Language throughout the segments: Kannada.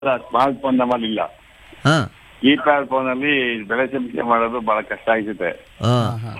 ಸ್ಮಾರ್ಟ್ ಫೋನ್ ನಮ್ಮಲ್ಲಿ ಇಲ್ಲ ಹಾ ಕೀಪ್ಯಾಡ್ ಫೋನ್ ಅಲ್ಲಿ ಬೆಳೆ ಸಮೀಕ್ಷೆ ಮಾಡೋದು ಬಹಳ ಕಷ್ಟ ಆಗಿದೆ ಹಾ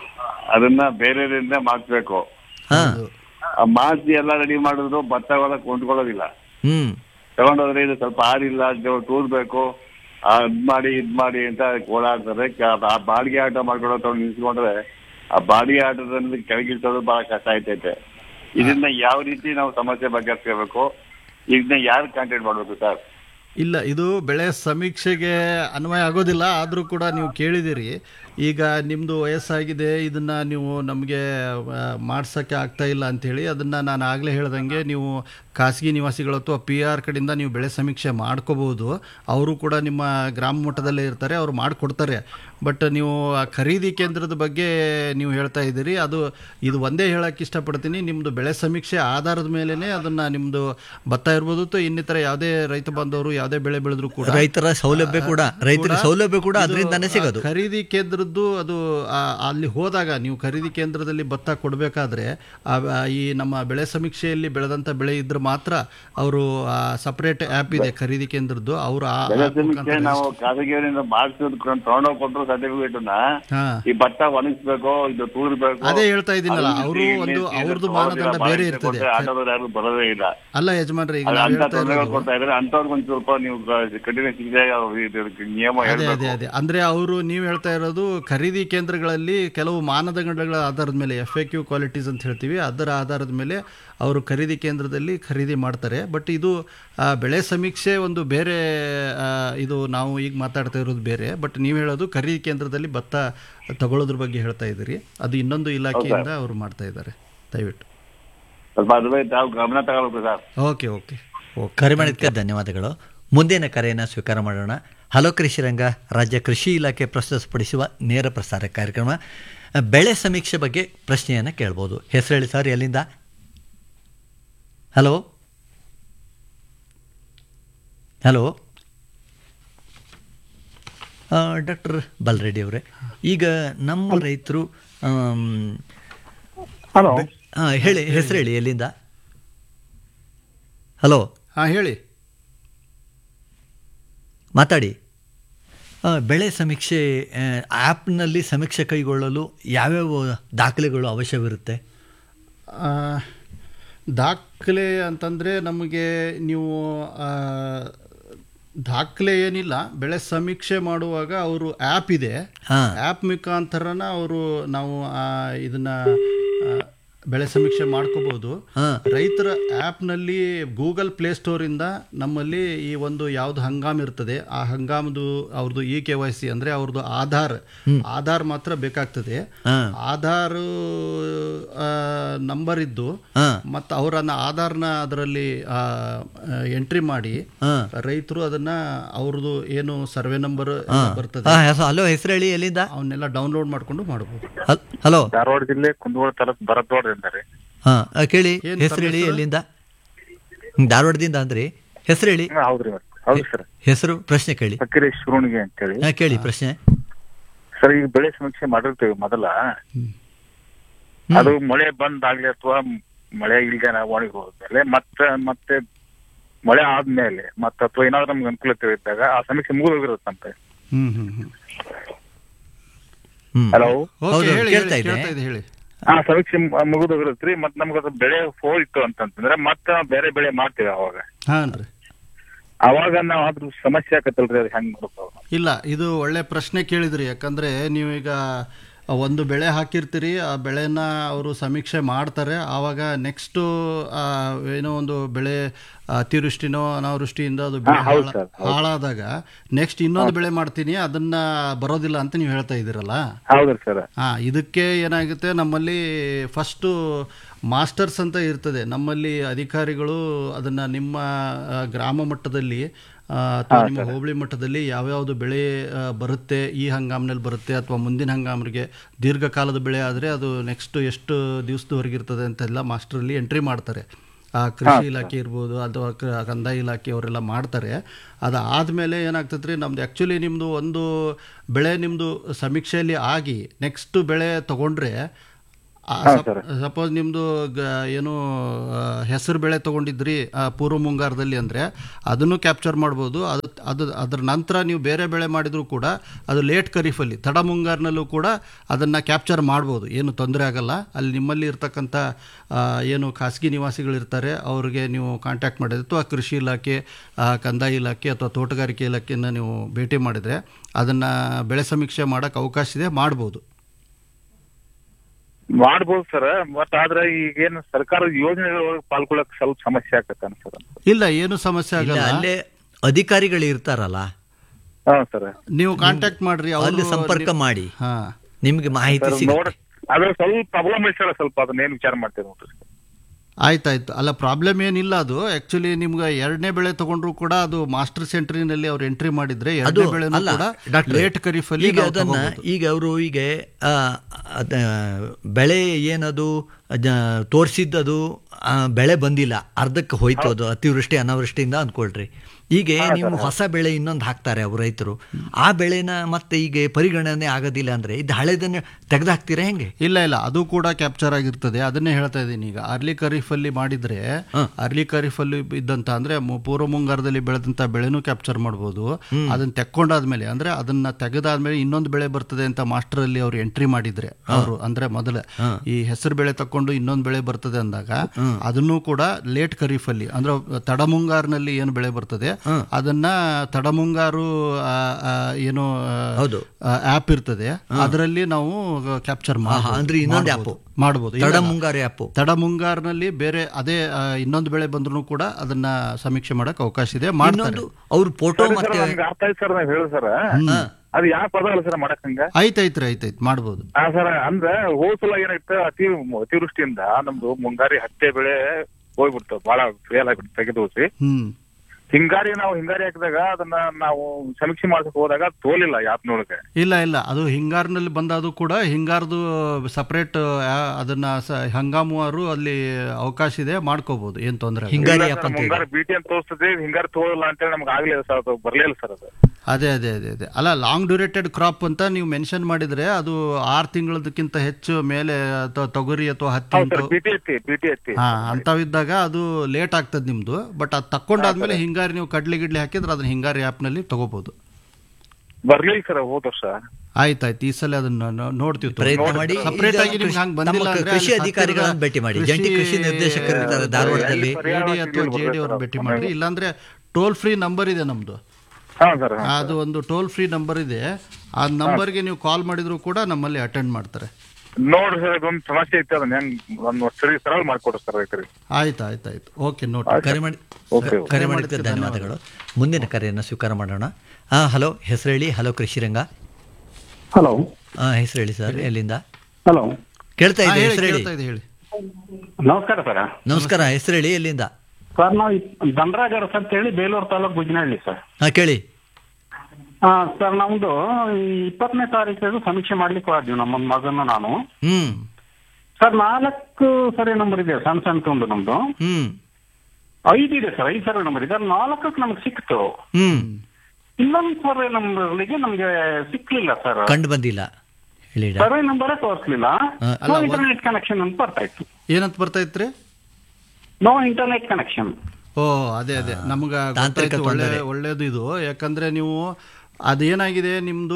ಅದನ್ನ ಬೇರೆಯವರಿಂದ ಮಾಡಿಸ್ಬೇಕು ಹಾ ಆ ಮಾಸಿ ಎಲ್ಲ ರೆಡಿ ಮಾಡಿದ್ರು ಭತ್ತವೆಲ್ಲ ಕೊಂಡ್ಕೊಳ್ಳೋದಿಲ್ಲ ಹ್ಮ್ ತಗೊಂಡೋದ್ರೆ ಇದು ಸ್ವಲ್ಪ ಆರಿಲ್ಲ ಟೂರ್ ಬೇಕು ಆ, ಇದ್ ಮಾಡಿ ಇದ್ ಮಾಡಿ ಅಂತ ಓಡಾಡ್ತಾರೆ ಕ- ಆ ಬಾಡಿಗೆ ಆಟ ಮಾಡ್ಕೊಳ್ಳೋ ತಗೊಂಡು ನಿಲ್ಸ್ಕೊಂಡ್ರೆ ಆ ಬಾಡಿಗೆ ಆಟದಲ್ಲಿ ಕೆಳಗಿಳಿಸೋದು ಬಹಳ ಕಷ್ಟ ಆಯ್ತೈತೆ ಇದನ್ನ ಯಾವ ರೀತಿ ನಾವು ಸಮಸ್ಯೆ ಬಗೆಹರಿಸ್ಕೋಬೇಕು ಇದನ್ನ ಯಾರು ಕಾಂಟ್ಯಾಕ್ಟ್ ಮಾಡ್ಬೇಕು ಸರ್ ಇಲ್ಲ ಇದು ಬೆಳೆ ಸಮೀಕ್ಷೆಗೆ ಅನ್ವಯ ಆಗೋದಿಲ್ಲ ಆದರೂ ಕೂಡ ನೀವು ಕೇಳಿದಿರಿ ಈಗ ನಿಮ್ಮದು ವಯಸ್ಸಾಗಿದೆ ಇದನ್ನು ನೀವು ನಮಗೆ ಮಾಡ್ಸೋಕ್ಕೆ ಆಗ್ತಾ ಇಲ್ಲ ಅಂಥೇಳಿ ಅದನ್ನು ನಾನು ಆಗಲೇ ಹೇಳ್ದಂಗೆ ನೀವು ಖಾಸಗಿ ನಿವಾಸಿಗಳು ಅಥವಾ ಪಿ ಆರ್ ಕಡೆಯಿಂದ ನೀವು ಬೆಳೆ ಸಮೀಕ್ಷೆ ಮಾಡ್ಕೋಬೋದು ಅವರು ಕೂಡ ನಿಮ್ಮ ಗ್ರಾಮ ಮಟ್ಟದಲ್ಲೇ ಇರ್ತಾರೆ ಅವರು ಮಾಡಿಕೊಡ್ತಾರೆ ಬಟ್ ನೀವು ಆ ಖರೀದಿ ಕೇಂದ್ರದ ಬಗ್ಗೆ ನೀವು ಹೇಳ್ತಾ ಇದ್ದೀರಿ ಅದು ಇದು ಒಂದೇ ಹೇಳಕ್ಕೆ ಇಷ್ಟಪಡ್ತೀನಿ ನಿಮ್ಮದು ಬೆಳೆ ಸಮೀಕ್ಷೆ ಆಧಾರದ ಮೇಲೇ ಅದನ್ನು ನಿಮ್ಮದು ಭತ್ತ ಇರ್ಬೋದು ಅಥವಾ ಇನ್ನಿತರ ಯಾವುದೇ ರೈತ ಬಾಂಧವರು ಯಾವುದೇ ಬೆಳೆ ಬೆಳೆದ್ರು ಕೂಡ ರೈತರ ಸೌಲಭ್ಯ ಕೂಡ ರೈತರ ಸೌಲಭ್ಯ ಕೂಡ ಇದು ಅದರಿಂದಾನೇ ಆ ಸಿಗೋದು ಖರೀದಿ ಕೇಂದ್ರದ್ದು ಅದು ಆ, ಅಲ್ಲಿ ಹೋದಾಗ ನೀವು ಖರೀದಿ ಕೇಂದ್ರದಲ್ಲಿ ಭತ್ತ ಕೊಡಬೇಕಾದ್ರೆ ಈ ನಮ್ಮ ಬೆಳೆ ಸಮೀಕ್ಷೆಯಲ್ಲಿ ಬೆಳೆದಂತ ಬೆಳೆ ಇದ್ರೆ ಮಾತ್ರ ಅವರು ಸಪರೇಟ್ ಆ್ಯಪ್ ಇದೆ ಖರೀದಿ ಕೇಂದ್ರದ್ದು ಅವರು ಆ ಬೆಳೆ app ಸಮೀಕ್ಷೆ ಮುಖಾಂತರ ನಾವು ಖಾಸಗಿಯವರಿಂದ ಮಾಡಿಸೋದು ತಗೊಂಡೋಗಿ ಕೊಟ್ಟರು ಸರ್ಟಿಫಿಕೇಟ್ ಹಾ ಈ ಭತ್ತ ಒಣಗಿಸ್ಬೇಕು ಇದು ತೂರ್ಬೇಕು ಅದೇ ಹೇಳ್ತಾ ಇದ್ದೀನಲ್ಲ ಅವರು ಒಂದು ಅವ್ರದ್ದು ಮಾನದಂಡ ಬೇರೆ ಇರ್ತದೆ ಆಟೋದವ್ರು ಯಾರು ಬರೋದೇ ಇಲ್ಲ ಅಲ್ಲ ಯಜಮಾನ್ರೆ ಈಗ ಅದು ನಾವು ಅಂತ ಹೇಳ್ತಾ ತೊಂದರೆಗಳು ಇರೋದು ಕೊಡ್ತಾ ಇದ್ದಾರೆ ಅಂತವ್ರಿಗೆ ಒಂದು ಸ್ವಲ್ಪ ನೀವು ಕಠಿಣ ಶಿಕ್ಷೆ ಇದು ನಿಯಮ ಅದೇ ಅದೇ ಹೇಳ್ಬೇಕು ಅದೇ ಅಂದ್ರೆ ಅವರು ನೀವು ಹೇಳ್ತಾ ಇರೋದು ಖರೀದಿ ಕೇಂದ್ರಗಳಲ್ಲಿ ಕೆಲವು ಮಾನದಂಡಗಳ ಆಧಾರದ ಮೇಲೆ ಎಫ್ ಎ ಕ್ಯೂ ಕ್ವಾಲಿಟೀಸ್ ಅಂತ ಹೇಳ್ತೀವಿ ಅದರ ಆಧಾರದ ಮೇಲೆ ಅವರು ಖರೀದಿ ಕೇಂದ್ರದಲ್ಲಿ ಖರೀದಿ ಮಾಡ್ತಾರೆ ಬಟ್ ಇದು ಆ, ಬೆಳೆ ಸಮೀಕ್ಷೆ ಒಂದು ಬೇರೆ ಆ, ಇದು ನಾವು ಈಗ ಮಾತಾಡ್ತಾ ಇರೋದು ಬೇರೆ ಬಟ್ ನೀವು ಹೇಳೋದು ಖರೀದಿ ಕೇಂದ್ರದಲ್ಲಿ ಭತ್ತ ತಗೊಳ್ಳೋದ್ರ ಬಗ್ಗೆ ಹೇಳ್ತಾ ಇದ್ದೀರಿ ಅದು ಇನ್ನೊಂದು ಇಲಾಖೆಯಿಂದ ಅವರು ಮಾಡ್ತಾ ಇದ್ದಾರೆ ದಯವಿಟ್ಟು ಸ್ವಲ್ಪ ಅದ್ರ ಬಗ್ಗೆ ತಾವು ಗಮನ ತಗೊಳ್ಬೇಕು ಸರ್ ಓಕೆ ಓಕೆ ಓಕೆ ಕರೆ ಮಾಡಿದ್ದಕ್ಕೆ ಧನ್ಯವಾದಗಳು ಮುಂದಿನ ಕರೆಯನ್ನು ಸ್ವೀಕಾರ ಮಾಡೋಣ ಹಲೋ ಕೃಷಿ ರಂಗ ರಾಜ್ಯ ಕೃಷಿ ಇಲಾಖೆ ಪ್ರಸ್ತುತಪಡಿಸುವ ನೇರ ಪ್ರಸಾರ ಕಾರ್ಯಕ್ರಮ ಬೆಳೆ ಸಮೀಕ್ಷೆ ಬಗ್ಗೆ ಪ್ರಶ್ನೆಯನ್ನು ಕೇಳ್ಬೋದು ಹೆಸರು ಹೇಳಿ ಸರ್ ಎಲ್ಲಿಂದ ಹಲೋ ಹಲೋ ಡಾಕ್ಟರ್ ಬಲ್ರೆಡ್ಡಿ ಅವರೇ ಈಗ ನಮ್ಮ ರೈತರು ಆಮ್, ಹಲೋ ಆ, ಹೇಳಿ ಹೆಸರು ಹೇಳಿ ಎಲ್ಲಿಂದ ಹಲೋ ಹಾಂ ಹೇಳಿ ಮಾತಾಡಿ ಆ, ಬೆಳೆ ಸಮೀಕ್ಷೆ ಆ್ಯಪ್ನಲ್ಲಿ ಸಮೀಕ್ಷೆ ಕೈಗೊಳ್ಳಲು ಯಾವ್ಯಾವ ದಾಖಲೆಗಳು ಅವಶ್ಯವಿರುತ್ತೆ ಆ, ದಾಖಲೆ ಅಂತಂದರೆ ನಮಗೆ ನೀವು ಆ, ದಾಖಲೆ ಏನಿಲ್ಲ ಬೆಳೆ ಸಮೀಕ್ಷೆ ಮಾಡುವಾಗ ಅವರು ಆ್ಯಪ್ ಇದೆ ಹಾಂ ಆ್ಯಪ್ ಮುಖಾಂತರನ ಅವರು ನಾವು ಆ, ಇದನ್ನ ಆ, ಬೆಳೆ ಸಮೀಕ್ಷೆ ಮಾಡ್ಕೋಬೋದು ಹಾಂ ರೈತರ ಆ್ಯಪ್ನಲ್ಲಿ ಗೂಗಲ್ ಪ್ಲೇಸ್ಟೋರಿಂದ ನಮ್ಮಲ್ಲಿ ಈ ಒಂದು ಯಾವುದು ಹಂಗಾಮ್ ಇರ್ತದೆ ಆ ಹಂಗಾಮದು ಅವ್ರದ್ದು ಇ ಕೆ ವೈ ಸಿ ಅಂದರೆ ಅವ್ರದ್ದು ಆಧಾರ್ ಆಧಾರ್ ಮಾತ್ರ ಬೇಕಾಗ್ತದೆ ಹಾಂ ಆಧಾರ್ ನಂಬರ್ ಇದ್ದು ಹಾಂ ಮತ್ತು ಅವರನ್ನ ಆಧಾರ್ನ ಅದರಲ್ಲಿ ಎಂಟ್ರಿ ಮಾಡಿ ಹಾಂ ರೈತರು ಅದನ್ನ ಅವ್ರದ್ದು ಏನು ಸರ್ವೆ ನಂಬರ್ ಬರ್ತದೆ ಹಾಂ ಹಲೋ ಹೆಸರು ಹೇಳಿ ಎಲ್ಲಿಂದ ಅವನ್ನೆಲ್ಲ ಡೌನ್ಲೋಡ್ ಮಾಡ್ಕೊಂಡು ಮಾಡ್ಬೋದು ಹಲ್- ಹಲೋ ಧಾರವಾಡ ಜಿಲ್ಲೆ ಕುಂದಗೋಳ ತಾಲೂಕು ಭರದ್ವಾಡದಿಂದ ರೀ ಹಾಂ ಕೇಳಿ ಏನ್ ಹೆಸರು ಹೇಳಿ ಹೆಸರು? ಎಲ್ಲಿಂದ ಹ್ಮ್, ಧಾರವಾಡದಿಂದ ಅಂದ್ರಿ ಹೆಸರು ಹೇಳಿ ಹಾ, ಹೌದ್ರಿ ಅವ್ರು. ಹೌದು ಸರ್ ಹೆಸರು ಪ್ರಶ್ನೆ ಕೇಳಿ ಫಕೀರೆ ಶಿವಣಿಗೆ ಅಂತೇಳಿ ಹಾಂ ಕೇಳಿ ಪ್ರಶ್ನೆ ಸರ್ ಈಗ ಬೆಳೆ ಸಮೀಕ್ಷೆ ಮಾಡಿರ್ತೀವಿ ಮೊದಲ ಹ್ಮ್. ಅದು ಮಳೆ ಬಂದಾಗ್ಲಿ ಅಥವಾ ಮಳೆ ಇಲ್ದೇನ ಒಣಗಿ ಹೋದ್ಮೇಲೆ ಮತ್ತೆ ಮತ್ತೆ ಮಳೆ ಆದ್ಮೇಲೆ ಮತ್ತೆ ಅಥವಾ ಏನಾದ್ರು ನಮ್ಗೆ ಅನುಕೂಲತೆ ಇದ್ದಾಗ ಆ ಸಮೀಕ್ಷೆ ಮುಗಿದೋಗಿರುತ್ತಂತೆ ಹ್ಮ್ ಹ್ಮ್ ಹ್ಮ್ ಹ್ಮ್. ಹಲೋ ಓಕೆ ಹೌದು, ಹೇಳಿ ಕೇಳ್ತಾ ಹೇಳಿ, ಇದೆ. ಕೇಳ್ತಾ ಇದೆ ಹೇಳಿ ಆ ಸಮೀಕ್ಷೆ ಮುಗಿದೋಗಿರುತ್ತ್ರಿ ಮತ್ತೆ ನಮ್ಗೆ ಅದು ಬೆಳೆ ಹೋಯ್ತು ಅಂತಂತಂದ್ರೆ ಮತ್ತೆ ನಾವು ಬೇರೆ ಬೆಳೆ ಮಾಡ್ತೀವಿ ಅವಾಗ ಹಾಂ ರೀ ಅವಾಗ ನಾವು ಅದ್ರ ಸಮಸ್ಯೆ ಆಕತ್ತಲ್ರಿ ಅದು ಹೆಂಗ್ ಮಾಡ್ಬೇಕು ಇಲ್ಲ ಇದು ಒಳ್ಳೆ ಪ್ರಶ್ನೆ ಕೇಳಿದ್ರಿ ಯಾಕಂದ್ರೆ ನೀವೀಗ ಒಂದು ಬೆಳೆ ಹಾಕಿರ್ತೀರಿ ಆ ಬೆಳೆನ ಅವರು ಸಮೀಕ್ಷೆ ಮಾಡ್ತಾರೆ ಆವಾಗ ನೆಕ್ಸ್ಟು ಏನೋ ಒಂದು ಬೆಳೆ ಅತಿವೃಷ್ಟಿನೋ ಅನಾವೃಷ್ಟಿಯಿಂದ ಅದು ಬೆಳೆ ಹಾ, ಹೌದು ಹಾಳ- ಸರ್, ಹೌದು. ಹಾಳಾದಾಗ ನೆಕ್ಸ್ಟ್ ಇನ್ನೊಂದು ಬೆಳೆ ಮಾಡ್ತೀನಿ ಅದನ್ನ ಬರೋದಿಲ್ಲ ಅಂತ ನೀವು ಹೇಳ್ತಾ ಇದ್ದೀರಲ್ಲ ಹೌದ್ರಿ ಸರ್ ಹಾಂ ಇದಕ್ಕೆ ಏನಾಗುತ್ತೆ ನಮ್ಮಲ್ಲಿ ಫಸ್ಟು ಮಾಸ್ಟರ್ಸ್ ಅಂತ ಇರ್ತದೆ ನಮ್ಮಲ್ಲಿ ಅಧಿಕಾರಿಗಳು ಅದನ್ನು ನಿಮ್ಮ ಆ, ಗ್ರಾಮ ಮಟ್ಟದಲ್ಲಿ ಆ, ಅಥವಾ ನಿಮ್ಮ ಹೋಬಳಿ ಮಟ್ಟದಲ್ಲಿ ಯಾವ್ಯಾವುದು ಬೆಳೆ ಆ, ಬರುತ್ತೆ ಈ ಹಂಗಾಮಿನಲ್ಲಿ ಬರುತ್ತೆ ಅಥವಾ ಮುಂದಿನ ಹಂಗಾಮಿಗೆ ದೀರ್ಘಕಾಲದ ಬೆಳೆ ಆದರೆ ಅದು ನೆಕ್ಸ್ಟ್ ಎಷ್ಟು ದಿವಸದವರೆಗೆ ಇರ್ತದೆ ಅಂತೆಲ್ಲ ಮಾಸ್ಟರಲ್ಲಿ ಎಂಟ್ರಿ ಮಾಡ್ತಾರೆ ಆ ಕೃಷಿ ಇಲಾಖೆ ಇರ್ಬೋದು ಅಥವಾ ಕ- ಕಂದಾಯ ಇಲಾಖೆ ಅವರೆಲ್ಲ ಮಾಡ್ತಾರೆ ಅದಾದಮೇಲೆ ಏನಾಗ್ತದೆ ರೀ ನಮ್ದು ಆ್ಯಕ್ಚುಲಿ ನಿಮ್ಮದು ಒಂದು ಬೆಳೆ ನಿಮ್ಮದು ಸಮೀಕ್ಷೆಯಲ್ಲಿ ಆಗಿ ನೆಕ್ಸ್ಟ್ ಬೆಳೆ ತಗೊಂಡ್ರೆ ಸಪೋಸ್ ನಿಮ್ಮದು ಏನು ಆ, ಹೆಸರು ಬೆಳೆ ತೊಗೊಂಡಿದ್ರಿ ಆ, ಪೂರ್ವ ಮುಂಗಾರದಲ್ಲಿ ಅಂದರೆ ಅದನ್ನು ಕ್ಯಾಪ್ಚರ್ ಮಾಡ್ಬೋದು ಅದು ಅದು ಅದರ ನಂತರ ನೀವು ಬೇರೆ ಬೆಳೆ ಮಾಡಿದರೂ ಕೂಡ ಅದು ಲೇಟ್ ಖರೀಫಲ್ಲಿ ತಡ ಮುಂಗಾರಿನಲ್ಲೂ ಕೂಡ ಅದನ್ನು ಕ್ಯಾಪ್ಚರ್ ಮಾಡ್ಬೋದು ಏನು ತೊಂದರೆ ಆಗಲ್ಲ ಅಲ್ಲಿ ನಿಮ್ಮಲ್ಲಿ ಇರ್ತಕ್ಕಂಥ ಆ, ಏನು ಖಾಸಗಿ ನಿವಾಸಿಗಳಿರ್ತಾರೆ ಅವ್ರಿಗೆ ನೀವು ಕಾಂಟ್ಯಾಕ್ಟ್ ಮಾಡಿದ್ರೆ ಅಥವಾ ಕೃಷಿ ಇಲಾಖೆ ಆ, ಕಂದಾಯ ಇಲಾಖೆ ಅಥವಾ ತೋಟಗಾರಿಕೆ ಇಲಾಖೆಯನ್ನು ನೀವು ಭೇಟಿ ಮಾಡಿದರೆ ಅದನ್ನು ಬೆಳೆ ಸಮೀಕ್ಷೆ ಮಾಡೋಕ್ಕೆ ಅವಕಾಶ ಇದೆ ಮಾಡ್ಬೋದು ಮಾಡ್ಬೋದು ಸರ್ ಬಟ್ ಆದ್ರೆ ಈಗೇನು ಸರ್ಕಾರದ ಯೋಜನೆಗಳೊಳಗೆ ಪಾಲ್ಗೊಳಕ್ ಸ್ವಲ್ಪ ಸಮಸ್ಯೆ ಆಗತ್ತೆ ಸರ್ ಇಲ್ಲ ಏನು ಸಮಸ್ಯೆ ಇಲ್ಲ, ಆಗಲ್ಲ ಅಲ್ಲೇ ಅಧಿಕಾರಿಗಳು ಇರ್ತಾರಲ್ಲ ಹಾ ಸರ್ ನೀವು ಕಾಂಟ್ಯಾಕ್ಟ್ ಮಾಡ್ರಿ ಅಲ್ಲಿ ಅವ್ರು ಸಂಪರ್ಕ ಮಾಡಿ ಹಾ ನಿಮ್ಗೆ ಮಾಹಿತಿ ನೋಡ್ ಸಿಗುತ್ತೆ ಅದ್ರ ಸ್ವಲ್ಪ ಪ್ರಾಬ್ಲಮ್ ಐತೆ ಸರ್ ಸ್ವಲ್ಪ ಅದನ್ನ ಏನ್ ವಿಚಾರ ಮಾಡ್ತೀವಿ ನೋಡ್ರಿ ಆಯ್ತಾಯ್ತು ಅಲ್ಲ ಪ್ರಾಬ್ಲಮ್ ಏನಿಲ್ಲ ಅದು ಆಕ್ಚುಲಿ ನಿಮ್ಗೆ ಎರಡನೇ ಬೆಳೆ ತಗೊಂಡ್ರು ಕೂಡ ಅದು ಮಾಸ್ಟರ್ ಸೆಂಟ್ರಿನಲ್ಲಿ ಅವ್ರು ಎಂಟ್ರಿ ಮಾಡಿದ್ರೆ ಅದು ಎರಡನೇ ಬೆಳೆನೂ ಅಲ್ಲ ಕೂಡ ಡಾಕ್ಟ್ರೆ, ಲೇಟ್ ಖರೀಫಲ್ಲಿ ಈಗ ನಾವು ಅದನ್ನ ತಗೋಬೋದು. ಈಗ ಅವರು ಈಗ ಆ, ಅದ ಬೆಳೆ ಏನದು ಅದ- ತೋರ್ಸಿದ್ದದು ಆ, ಬೆಳೆ ಬಂದಿಲ್ಲ ಅರ್ಧಕ್ಕೆ ಹೋಯ್ತು ಅದು ಅತಿವೃಷ್ಟಿ ಅನಾವೃಷ್ಟಿಯಿಂದ ಅಂದ್ಕೊಳ್ರಿ ಈಗ ನೀವು ಹೊಸ ಬೆಳೆ ಇನ್ನೊಂದು ಹಾಕ್ತಾರೆ ಅವ್ರು ರೈತರು ಆ ಬೆಳೆನ ಮತ್ತೆ ಈಗ ಪರಿಗಣನೆ ಆಗೋದಿಲ್ಲ ಅಂದ್ರೆ ಇದು ಹಳೆದನ್ನ ತೆಗೆದಾಕ್ತೀರಾ ಹೆಂಗೆ ಇಲ್ಲ ಇಲ್ಲ ಅದು ಕೂಡ ಕ್ಯಾಪ್ಚರ್ ಆಗಿರ್ತದೆ ಅದನ್ನೇ ಹೇಳ್ತಾ ಇದ್ದೀನಿ ಈಗ ಅರ್ಲಿ ಖರೀಫಲ್ಲಿ ಮಾಡಿದ್ರೆ ಅರ್ಲಿ ಖರೀಫಲ್ಲಿ ಇದ್ದಂತ ಅಂದ್ರೆ ಮು- ಪೂರ್ವ ಮುಂಗಾರದಲ್ಲಿ ಬೆಳೆದಂತ ಬೆಳೆನೂ ಕ್ಯಾಪ್ಚರ್ ಮಾಡ್ಬೋದು ಅದನ್ನ ತೆಕ್ಕೊಂಡಾದ್ಮೇಲೆ ಅಂದ್ರೆ ಅದನ್ನ ತೆಗೆದಾದ್ಮೇಲೆ ಇನ್ನೊಂದು ಬೆಳೆ ಬರ್ತದೆ ಅಂತ ಮಾಸ್ಟರ್ ಅಲ್ಲಿ ಅವ್ರು ಎಂಟ್ರಿ ಮಾಡಿದ್ರೆ ಅವರು ಅಂದ್ರೆ ಮೊದಲ ಈ ಹೆಸರು ಬೆಳೆ ತಕೊಂಡು ಇನ್ನೊಂದು ಬೆಳೆ ಬರ್ತದೆ ಅಂದಾಗ ಅದನ್ನು ಕೂಡ ಲೇಟ್ ಖರೀಫಲ್ಲಿ ಅಂದ್ರೆ ತಡ ಮುಂಗಾರಿನಲ್ಲಿ ಏನು ಬೆಳೆ ಬರ್ತದೆ ಅದನ್ನ ತಡ ಮುಂಗಾರು ಆ, ಆ, ಏನು ಹೌದು. ಆಪ್ ಇರ್ತದೆ ಅದರಲ್ಲಿ ನಾವು ಕ್ಯಾಪ್ಚರ್ ಆಹಾ, ಅಂದ್ರೆ ಇನ್ನೊಂದು app. ಮಾಡಬಹುದು ತಡ ಮುಂಗಾರು ಆ್ಯಪು ತಡ ಮುಂಗಾರಿನಲ್ಲಿ ಬೇರೆ ಅದೇ ಆ, ಇನ್ನೊಂದು ಬೆಳೆ ಬಂದ್ರು ಕೂಡ ಅದನ್ನ ಸಮೀಕ್ಷೆ ಮಾಡಕ್ ಅವಕಾಶ ಇದೆ ಮಾಡ್ತಾರೆ ಇನ್ನೊಂದು ಅವ್ರ ಫೋಟೋ ಸರ್ ಮತ್ತೆ ನಮ್ಗೆ ಅರ್ಥ ಆಯ್ತು ಸರ್ ನಾವ್ ಹೇಳು ಸರ್ ಅದು ಯಾವ ಪದ ಅಲ್ಲ ಸರ್ ಮಾಡಕ್ ಹಂಗ ಆಯ್ತಾಯ್ತ್ರಿ ಆಯ್ತಾಯ್ತು ಮಾಡ್ಬೋದು ಹಾ ಸರ್ ಅಂದ್ರ ಹೋದ್ ಸಲ ಏನಾಯ್ತು ಅತಿ ಅತಿವೃಷ್ಟಿಯಿಂದ ನಮ್ದು ಮುಂಗಾರಿ ಹತ್ತೆ ಬೆಳೆ ಹೋಗ್ಬಿಡ್ತು ಬಹಳ ಫೇಲ್ ಆಗ್ಬಿಡ್ತು ತೆಗೆದು ಹೋಸಿ ಹ್ಮ್ ಹಿಂಗಾರಿ ನಾವು ಹಿಂಗಾರಿ ಹಾಕಿದಾಗ ಅದನ್ನ ನಾವು ಸಮೀಕ್ಷೆ ಮಾಡ್ಸಕ್ ಹೋದಾಗ ತೋಲಿಲ್ಲ ಯಾಪ್ನೊಳಗೆ ಇಲ್ಲ ಇಲ್ಲ ಅದು ಹಿಂಗಾರಿನಲ್ಲಿ ಬಂದಾದು ಕೂಡ ಹಿಂಗಾರದು ಸಪರೇಟ್ ಅದನ್ನ ಸ- ಹಂಗಾಮುವಾರು ಅಲ್ಲಿ ಅವಕಾಶ ಇದೆ ಮಾಡ್ಕೋಬಹುದು ಏನ್ ತೊಂದ್ರೆ ಆಗಲ್ಲ. ಹಿಂಗಾರಿ ಇಲ್ಲ ಆ್ಯಪ್ ಸರ್, ಅಂತ ಇದೆ ಮುಂಗಾರು ಬಿಟಿ ಅಂತ ತೋರಿಸ್ತದೆ ಹಿಂಗಾರು ತೋಳಲ್ಲ ಅಂತೇಳಿ ನಮ್ಗೆ ಆಗ್ಲಿಲ್ಲ ಸರ್ ಅದು ಬರ್ಲಿಲ್ಲ ಸರ್ ಅದು ಅದೇ ಅದೇ ಅದೇ ಅದೇ ಅಲ್ಲ ಲಾಂಗ್ ಡ್ಯೂರೇಟೆಡ್ ಕ್ರಾಪ್ ಅಂತ ನೀವು ಮೆನ್ಷನ್ ಮಾಡಿದ್ರೆ ಅದು ಆರು ತಿಂಗಳದಕ್ಕಿಂತ ಹೆಚ್ಚು ಮೇಲೆ ಅಥವಾ ತೊಗರಿ ಅಥವಾ ಹತ್ತಿ ಹೌದು ಸರ್ ಉಂಟು ಬಿಟಿ ಎತ್ತಿ ಬಿಟಿ ಎತ್ತಿ ಹಾ ಅಂಥವಿದ್ದಾಗ ಅದು ಲೇಟ್ ಆಗ್ತದೆ ನಿಮ್ದು ಬಟ್ ಅದು ತಕ್ಕೊಂಡಾದ್ಮೇಲೆ ಹಿಂಗಾರಿ ನೀವು ಕಡ್ಲಿ ಗಿಡ್ಲಿ ಹಾಕಿದ್ರೆ ಅದನ್ನ ಹಿಂಗಾರಿ ಆ್ಯಪ್ನಲ್ಲಿ ತಗೋಬಹುದು ಬರ್ಲಿಲ್ಲ ಸರ್ ಹೋದ ವರ್ಷ ಆಯ್ತಾಯ್ತು ಈ ಸಲ ಅದನ್ನ ನೋ- ನೋಡ್ತೀವಿ ತಗೋ. ಪ್ರಯತ್ನ ಮಾಡಿ ಸಪ್ರೇಟ್ ಆಗಿ ಈಗ ನಿಮ್ಗೆ ಹಂಗೆ ಬಂದಿಲ್ಲ ನಮ್ಮ ಅಂದ್ರೆ ಕೃಷಿ ಅಲ್ಲಿ ಅಧಿಕಾರಿಗಳನ್ನ ಹತ್ತಿರದ ಭೇಟಿ ಮಾಡಿ ಜಂಟಿ ಕೃಷಿ ನಿರ್ದೇಶಕರು ಇರ್ತಾರೆ ಧಾರವಾಡದಲ್ಲಿ ಜೆಡಿ ಅಥವಾ ಜೆಡಿ ಅವ್ರನ್ನ ಭೇಟಿ ಮಾಡಿ ಇಲ್ಲಾಂದ್ರೆ ಟೋಲ್ ಫ್ರೀ ನಂಬರ್ ಇದೆ ನಮ್ದು ಹಾ ಸರ್ ಅದು ಒಂದು ಟೋಲ್ ಫ್ರೀ ನಂಬರ್ ಇದೆ ಆ ನಂಬರ್ಗೆ ನೀವು ಕಾಲ್ ಮಾಡಿದ್ರು ಕೂಡ ನಮ್ಮಲ್ಲಿ ಅಟೆಂಡ್ ಮಾಡ್ತಾರೆ ನೋಡ್ರಿ ಸರ್ ಅದೊಂದು ಸಮಸ್ಯೆ ಇತ್ತು ಅದನ್ನ ಹೆಂಗ್ ಒಂದು ಸರಿ ಸರಳ ಮಾಡ್ಕೊಡ್ರಿ ಸರ್ ರೈತರಿಗೆ ಆಯ್ತು ಆಯ್ತು ಆಯ್ತು ಓಕೆ ನೋಟ್ ಕರೆ ಮಾಡಿ ಓಕೆ ಕರೆ ಮಾಡಿದ್ದಕ್ಕೆ ಧನ್ಯವಾದಗಳು ಮುಂದಿನ ಕರೆಯನ್ನು ಸ್ವೀಕಾರ ಮಾಡೋಣ ಹಾಂ ಹಲೋ ಹೆಸರು ಹೇಳಿ ಹಲೋ ಕೃಷಿರಂಗ ಹಲೋ ಹಾಂ ಹೆಸರು ಹೇಳಿ ಸರ್ ಎಲ್ಲಿಂದ ಹಲೋ ಕೇಳ್ತಾ ಇದೆ ಹೇಳಿ ಹೆಸರು ಹೇಳಿ ಕೇಳ್ತಾ ಇದೆ ಹೇಳಿ ನಮಸ್ಕಾರ ಸರ್ ನಮಸ್ಕಾರ ಹೆಸರು ಹೇಳಿ ಎಲ್ಲಿಂದ ಸರ್ ನಾವು ಧನರಾಜ್ ಅರಸ್ ಅಂತ ಹೇಳಿ ಬೇಲೂರು ತಾಲೂಕು ಗುಜ್ನಹಳ್ಳಿ ಸರ್ ಹಾಂ ಕೇಳಿ ಹಾ ಸರ್ ನಮ್ದು ಈ ಇಪ್ಪತ್ತನೇ ತಾರೀಕು ಸಮೀಕ್ಷೆ ಮಾಡ್ಲಿಕ್ಕೆ ಹೋದ್ವಿ ನಮ್ಮ ಮಗನು ನಾನು ಹ್ಮ್ ಸರ್ ನಾಲ್ಕು ಸರ್ವೆ ನಂಬರ್ ಇದೆ ಸಣ್ಣ ಸಣ್ಣ ತುಂಡು ನಮ್ದು ಹ್ಮ್ ಐದು ಇದೆ ಸರ್ ಐದು ಸರ್ವೆ ನಂಬರ್ ಇದೆ ಅದ್ ನಾಲ್ಕಕ್ಕೆ ನಮ್ಗೆ ಸಿಕ್ತು ಹ್ಮ್ ಇನ್ನೊಂದು ಸರ್ವೆ ನಂಬರ್ಗೆ ನಮ್ಗೆ ಸಿಕ್ಲಿಲ್ಲ ಸರ್ ಕಂಡು ಬಂದಿಲ್ಲ ಹೇಳಿ ಡಾ- ಸರ್ವೆ ನಂಬರೇ ತೋರಿಸ್ಲಿಲ್ಲ ಹಾ, ಅಲ್ಲ, ಒಂದ್- ಇಂಟರ್ನೆಟ್ ಕನೆಕ್ಷನ್ ಅಂತ ಬರ್ತಾ ಇತ್ತು ಏನಂತ ಬರ್ತಾ ಇತ್ರಿ ನೋ ಇಂಟರ್ನೆಟ್ ಕನೆಕ್ಷನ್ ಓ ಅದೇ ಅದೇ ನಮ್ಗೆ ತಾಂತ್ರಿಕ ಗೊತ್ತಾಯ್ತು, ಒಳ್ಳೆ ತೊಂದರೆ. ಒಳ್ಳೇದು ಇದು ಯಾಕಂದ್ರೆ ನೀವು ಅದೇನಾಗಿದೆ ನಿಮ್ಮದು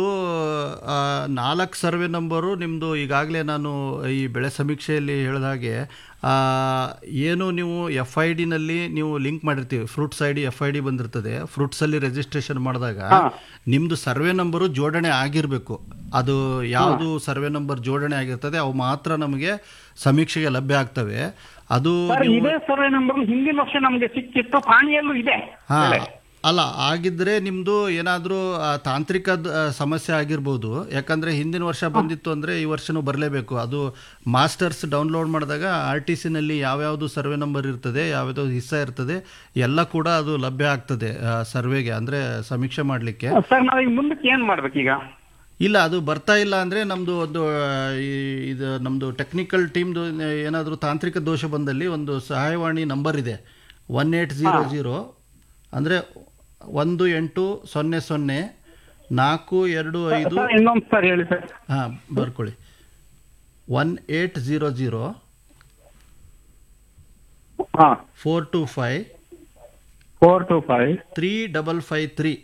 ನಾಲ್ಕು ಸರ್ವೆ ನಂಬರು ನಿಮ್ಮದು ಈಗಾಗಲೇ ನಾನು ಈ ಬೆಳೆ ಸಮೀಕ್ಷೆಯಲ್ಲಿ ಹೇಳಿದ ಹಾಗೆ ಆ, ಏನು ನೀವು ಎಫ್ ಐ ಡಿನಲ್ಲಿ ನೀವು ಲಿಂಕ್ ಮಾಡಿರ್ತೀವಿ fruits I D F I D ಬಂದಿರ್ತದೆ ಫ್ರೂಟ್ಸಲ್ಲಿ ರಿಜಿಸ್ಟ್ರೇಷನ್ ಮಾಡಿದಾಗ ನಿಮ್ಮದು ಸರ್ವೆ ನಂಬರು ಜೋಡಣೆ ಆಗಿರಬೇಕು ಅದು ಯಾವುದು ಸರ್ವೆ ನಂಬರ್ ಜೋಡಣೆ ಆಗಿರ್ತದೆ ಅವು ಮಾತ್ರ ನಮಗೆ ಸಮೀಕ್ಷೆಗೆ ಲಭ್ಯ ಆಗ್ತವೆ ಅದು ಸರ್ ನೀವು- ಇದೇ ಸರ್ವೆ ನಂಬರ್ ಹಿಂದಿನ ವರ್ಷ ನಮ್ಗೆ ಸಿಕ್ಕಿತ್ತು ಪಾಣಿಯಲ್ಲೂ ಇದೆ ಹಾ ಅಲ್ಲ ಆಗಿದ್ರೆ ನಿಮ್ದು ಏನಾದರೂ ತಾಂತ್ರಿಕ ಸಮಸ್ಯೆ ಆಗಿರ್ಬೋದು ಯಾಕಂದ್ರೆ ಹಿಂದಿನ ವರ್ಷ ಬಂದಿತ್ತು ಅಂದ್ರೆ ಈ ವರ್ಷನೂ ಬರಲೇಬೇಕು ಅದು ಮಾಸ್ಟರ್ಸ್ ಡೌನ್ಲೋಡ್ ಮಾಡಿದಾಗ ಆರ್ ಟಿ ಸಿನಲ್ಲಿ ಯಾವ್ಯಾವುದು ಸರ್ವೆ ನಂಬರ್ ಇರ್ತದೆ ಯಾವ್ಯಾವ್ದು ಹಿಸ್ಸ ಇರ್ತದೆ ಎಲ್ಲ ಕೂಡ ಅದು ಲಭ್ಯ ಆಗ್ತದೆ ಸರ್ವೆಗೆ ಅಂದ್ರೆ ಸಮೀಕ್ಷೆ ಮಾಡಲಿಕ್ಕೆ ಸರ್ ನಾವೀಗ ಮುಂದಕ್ಕೆ ಏನ್ ಮಾಡ್ಬೇಕೀಗ ಇಲ್ಲ ಅದು ಬರ್ತಾ ಇಲ್ಲ ಅಂದ್ರೆ ನಮ್ದು ಒಂದು ಆ, ಈ- ಇದು ನಮ್ದು ಟೆಕ್ನಿಕಲ್ ಟೀಮ್ದು ಏನಾದರೂ ತಾಂತ್ರಿಕ ದೋಷ ಬಂದಲ್ಲಿ ಒಂದು ಸಹಾಯವಾಣಿ ನಂಬರ್ ಇದೆ ಒನ್ ಏಟ್ ಜೀರೋ ಜೀರೋ ಅಂದರೆ ಒಂದು ಎಂಟು ಸೊನ್ನೆ ಸೊನ್ನೆ ನಾಲ್ಕು ಎರಡು ಐದು ಸರ್ ಇನ್ನೊಂದು ಸರ್ ಹೇಳಿ ಸರ್ ಹಾಂ ಬರ್ಕೊಳ್ಳಿ ಒನ್ ಏಟ್ ಜೀರೋ ಜೀರೋ ಹಾ four two five four two five three double five three